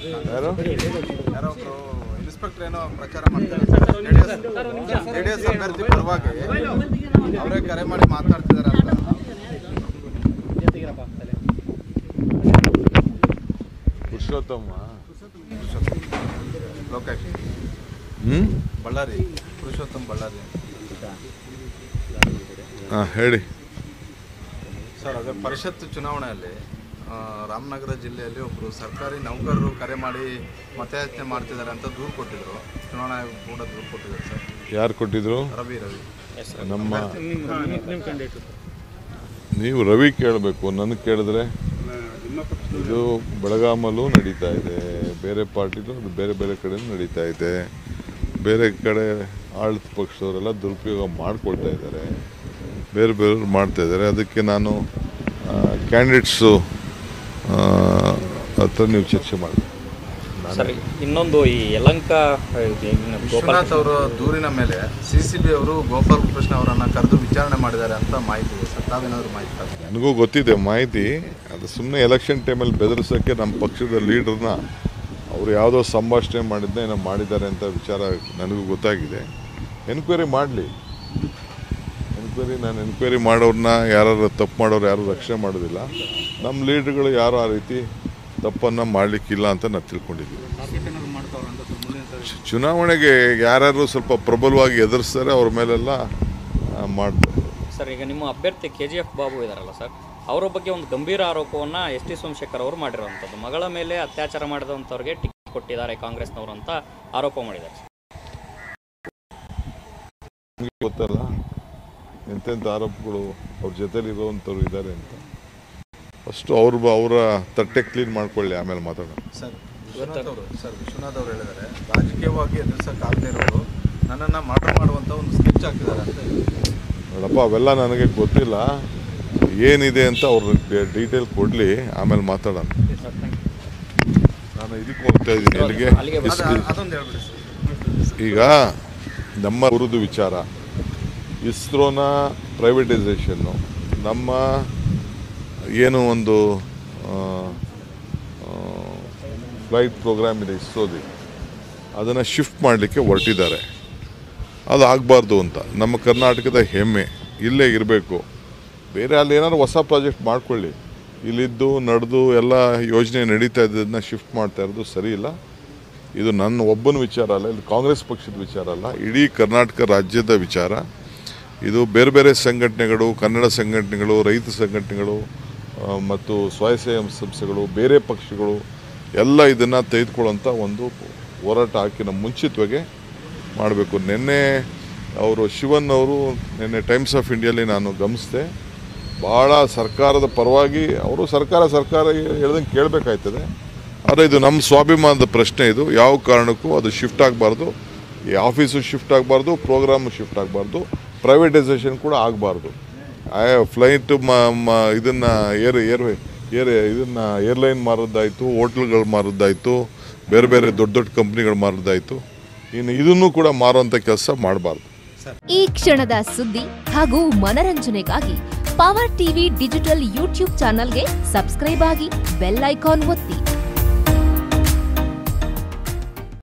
ಯಾರು ಯಾರೋ ಒಬ್ರು ಇನ್ಸ್ಪೆಕ್ಟರ್ ಏನೋ ಪ್ರಚಾರ ಮಾಡ್ತಾರೆ ಜೆ ಡಿ ಎಸ್ ಅಭ್ಯರ್ಥಿ ಪರವಾಗಿ ಅವರೇ ಕರೆ ಮಾಡಿ ಮಾತಾಡ್ತಿದ್ದಾರೆ ಅಂತ ಪುರುಷೋತ್ತಮ ಲೋಕೇಶ್ ಹ್ಞೂ ಬಳ್ಳಾರಿ ಪುರುಷೋತ್ತಮ್ ಬಳ್ಳಾರಿ ಹಾಂ ಹೇಳಿ ಸರ್ ಅದೇ ಪರಿಷತ್ ಚುನಾವಣೆಯಲ್ಲಿ ಆ, ರಾಮನಗರ ಜಿಲ್ಲೆಯಲ್ಲಿ ಒಬ್ಬರು ಸರ್ಕಾರಿ ನೌಕರರು ಕರೆ ಮಾಡಿ ಮತಯಾಚನೆ ಮಾಡ್ತಿದ್ದಾರೆ ಅಂತ ದೂರು ಕೊಟ್ಟಿದ್ರು ಚುನಾವಣಾ ಆಯೋಗ ಕೂಡ ದೂರು ಕೊಟ್ಟಿದ್ದಾರೆ ಸರ್ ಯಾರು ಕೊಟ್ಟಿದ್ರು ರವಿ ರವಿ ನಮ್ಮ ನೀವು ರವಿ ಕೇಳಬೇಕು ನನಗೆ ಕೇಳಿದ್ರೆ ಇದು ಬೆಳಗಾಮಲ್ಲೂ ನಡೀತಾ ಇದೆ ಬೇರೆ ಪಾರ್ಟಿಲೂ ಅದು ಬೇರೆ ಬೇರೆ ಕಡೆ ನಡೀತಾ ಇದೆ ಬೇರೆ ಕಡೆ ಆಳಿದ ಪಕ್ಷದವರೆಲ್ಲ ದುರುಪಯೋಗ ಮಾಡ್ಕೊಳ್ತಾ ಇದ್ದಾರೆ ಬೇರೆ ಬೇರೆಯವ್ರು ಮಾಡ್ತಾ ಇದ್ದಾರೆ ಅದಕ್ಕೆ ನಾನು ಕ್ಯಾಂಡಿಡೇಟ್ಸು ಹತ್ರ ನೀವು ಚರ್ಚೆ ಮಾಡಿ ಸರ್ ಇನ್ನೊಂದು ಈ ಯಲಂಕ ಗೋಪಾಲ್ ವಿಶ್ವನಾಥ್ ಅವರ ದೂರಿನ ಮೇಲೆ ಸಿ ಸಿ ಬಿ ಅವರು ಗೋಪಾಲ್ ಕೃಷ್ಣ ಅವರನ್ನ ಕರೆದು ವಿಚಾರಣೆ ಮಾಡಿದ್ದಾರೆ ಅಂತ ಮಾಹಿತಿ ಇದೆ ಸರ್ ತಾವೇನಾದ್ರು ಮಾಹಿತಿ ತಾವು? ನನಗೂ ಗೊತ್ತಿದೆ ಮಾಹಿತಿ ಅದು ಸುಮ್ಮನೆ ಎಲೆಕ್ಷನ್ ಟೈಮಲ್ಲಿ ಬೆದರಿಸೋಕ್ಕೆ ನಮ್ಮ ಪಕ್ಷದ ಲೀಡ್ರನ್ನ ಅವರು ಯಾವುದೋ ಸಂಭಾಷಣೆ ಮಾಡಿದ್ದೆ ಏನೋ ಮಾಡಿದ್ದಾರೆ ಅಂತ ವಿಚಾರ ನನಗೂ ಗೊತ್ತಾಗಿದೆ ಎನ್ಕ್ವೈರಿ ಮಾಡಲಿ ಎನ್ಕ್ವೈರಿ ನಾನು ಎನ್ಕ್ವೈರಿ ಮಾಡೋರನ್ನ ಯಾರು ತಪ್ಪು ಮಾಡೋರು ಯಾರು ರಕ್ಷಣೆ ಮಾಡೋದಿಲ್ಲ ನಮ್ಮ ಲೀಡ್ರುಗಳು ಯಾರು ಆ ರೀತಿ ತಪ್ಪನ್ನು ಮಾಡಲಿಕ್ಕಿಲ್ಲ ಅಂತ ನಾನು ತಿಳ್ಕೊಂಡಿದ್ದೀನಿ ಚು- ಚುನಾವಣೆಗೆ ಯಾರ್ಯಾರು ಸ್ವಲ್ಪ ಪ್ರಬಲವಾಗಿ ಎದುರಿಸ್ತಾರೆ ಅವ್ರ ಮೇಲೆಲ್ಲ ಆ, ಮಾಡ್ತಾರೆ ಸರ್ ಈಗ ನಿಮ್ಮ ಅಭ್ಯರ್ಥಿ ಕೆ ಜಿ ಎಫ್ ಬಾಬು ಇದಾರಲ್ಲ ಸರ್ ಅವರ ಬಗ್ಗೆ ಒಂದು ಗಂಭೀರ ಆರೋಪವನ್ನು ಎಸ್ ಟಿ ಸೋಮಶೇಖರ್ ಅವರು ಮಾಡಿರುವಂಥದ್ದು ಮಗಳ ಮೇಲೆ ಅತ್ಯಾಚಾರ ಮಾಡಿದಂಥವ್ರಿಗೆ ಟಿಕೆಟ್ ಕೊಟ್ಟಿದ್ದಾರೆ ಕಾಂಗ್ರೆಸ್ನವರು ಅಂತ ಆರೋಪ ಮಾಡಿದ್ದಾರೆ ಸರ್. ನಿಮ್ಗೆ ಗೊತ್ತಲ್ಲ ಎಂತೆಂಥ ಆರೋಪಗಳು ಅವ್ರ ಜೊತೆಲಿ ಇರುವಂಥವ್ರು ಇದ್ದಾರೆ ಅಂತ ಫಸ್ಟು ಅವ್ರ ಅವರ ತಟ್ಟೆ ಕ್ಲೀನ್ ಮಾಡ್ಕೊಳ್ಳಿ ಆಮೇಲೆ ಮಾತಾಡೋಣ ಸರ್ ವಿಶ್ವನಾಥ್ ಅವರು ಸರ್ ವಿಶ್ವನಾಥ್ ಅವರು ಹೇಳಿದ್ದಾರೆ ರಾಜಕೀಯವಾಗಿ ಎದುರಿಸೋಕ್ಕಾಗದೇ ಇರೋರು ನನ್ನನ್ನು ಮರ್ಡರ್ ಮಾಡುವಂಥ ಒಂದು ಸ್ಕೆಚ್ ಹಾಕಿದ್ದಾರೆ ಅಂತ ಹೇಳಿದ್ರು. ನೋಡಪ್ಪ ಅವೆಲ್ಲ ನನಗೆ ಗೊತ್ತಿಲ್ಲ ಏನಿದೆ ಅಂತ ಅವ್ರ ಡೀಟೇಲ್ ಕೊಡಲಿ ಆಮೇಲೆ ಮಾತಾಡೋಣ ನಾನು ಇದಕ್ಕೆ ಹೋಗ್ತಾ ಇದ್ದೀನಿ ಇಲ್ಲಿಗೆ ಅಲ್ಲಿಗೆ ಅದು- ಇಸ್- ಅದೊಂದು ಹೇಳ್ಬಿಡಿ ಸರ್ ಈಗ ನಮ್ಮ ಉರಿದು ವಿಚಾರ ಇಸ್ರೋನ ಪ್ರೈವೇಟೈಸೇಷನ್ನು ನಮ್ಮ ಏನು ಒಂದು ಫ್ಲೈಟ್ ಪ್ರೋಗ್ರಾಮ್ ಇದೆ ಇಸ್ರೋದಿ ಅದನ್ನು ಶಿಫ್ಟ್ ಮಾಡಲಿಕ್ಕೆ ಹೊರಟಿದ್ದಾರೆ ಅದು ಆಗಬಾರ್ದು ಅಂತ ನಮ್ಮ ಕರ್ನಾಟಕದ ಹೆಮ್ಮೆ ಇಲ್ಲೇ ಇರಬೇಕು ಬೇರೆ ಅಲ್ಲಿ ಏನಾದ್ರು ಹೊಸ ಪ್ರಾಜೆಕ್ಟ್ ಮಾಡ್ಕೊಳ್ಳಿ ಇಲ್ಲಿದ್ದು ನಡೆದು ಎಲ್ಲ ಯೋಜನೆ ನಡೀತಾ ಇದ್ದದನ್ನ ಶಿಫ್ಟ್ ಮಾಡ್ತಾ ಇರೋದು ಸರಿ ಇಲ್ಲ ಇದು ನನ್ನ ಒಬ್ಬನ ವಿಚಾರ ಅಲ್ಲ ಇದು ಕಾಂಗ್ರೆಸ್ ಪಕ್ಷದ ವಿಚಾರ ಅಲ್ಲ ಇಡೀ ಕರ್ನಾಟಕ ರಾಜ್ಯದ ವಿಚಾರ ಇದು ಬೇರೆ ಬೇರೆ ಸಂಘಟನೆಗಳು ಕನ್ನಡ ಸಂಘಟನೆಗಳು ರೈತ ಸಂಘಟನೆಗಳು ಆ, ಮತ್ತು ಸ್ವಯಂ ಸೇವಾ ಸಂಸ್ಥೆಗಳು ಬೇರೆ ಪಕ್ಷಗಳು ಎಲ್ಲ ಇದನ್ನು ತೆಗೆದುಕೊಳ್ಳುವಂಥ ಒಂದು ಹೋರಾಟ ಹಾಕಿನ ಮುಂಚಿತವಾಗಿ ಮಾಡಬೇಕು ನಿನ್ನೆ ಅವರು ಶಿವನ್ ಅವರು ನಿನ್ನೆ ಟೈಮ್ಸ್ ಆಫ್ ಇಂಡಿಯಲ್ಲಿ ನಾನು ಗಮನಿಸಿದೆ ಭಾಳ ಸರ್ಕಾರದ ಪರವಾಗಿ ಅವರು ಸರ್ಕಾರ ಸರ್ಕಾರ ಹೇಳ್ದಂಗೆ ಕೇಳಬೇಕಾಯ್ತದೆ ಆದರೆ ಇದು ನಮ್ಮ ಸ್ವಾಭಿಮಾನದ ಪ್ರಶ್ನೆ ಇದು ಯಾವ ಕಾರಣಕ್ಕೂ ಅದು ಶಿಫ್ಟ್ ಆಗಬಾರ್ದು ಈ ಆಫೀಸು ಶಿಫ್ಟ್ ಆಗಬಾರ್ದು ಪ್ರೋಗ್ರಾಮು ಶಿಫ್ಟ್ ಆಗಬಾರ್ದು ಪ್ರೈವೇಟೈಸೇಷನ್ ಕೂಡ ಆಗಬಾರ್ದು ಫ್ಲೈಟ್ ಮ ಮ ಇದನ್ನು ಏರ್ ಏರ್ ಏರ್ ಇದನ್ನು ಏರ್ಲೈನ್ ಮಾರೋದಾಯಿತು ಹೋಟ್ಲ್ಗಳು ಮಾರೋದಾಯಿತು ಬೇರೆ ಬೇರೆ ದೊಡ್ಡ ದೊಡ್ಡ ಕಂಪ್ನಿಗಳು ಮಾರೋದಾಯಿತು ಇನ್ನು ಇದನ್ನು ಕೂಡ ಮಾರುವಂಥ ಕೆಲಸ ಮಾಡಬಾರ್ದು ಈ ಕ್ಷಣದ ಸುದ್ದಿ ಹಾಗೂ ಮನರಂಜನೆಗಾಗಿ ಪವರ್ ಟಿವಿ ಡಿಜಿಟಲ್ ಯೂಟ್ಯೂಬ್ ಚಾನಲ್ಗೆ ಸಬ್ಸ್ಕ್ರೈಬ್ ಆಗಿ ಬೆಲ್ ಐಕಾನ್ ಒತ್ತಿ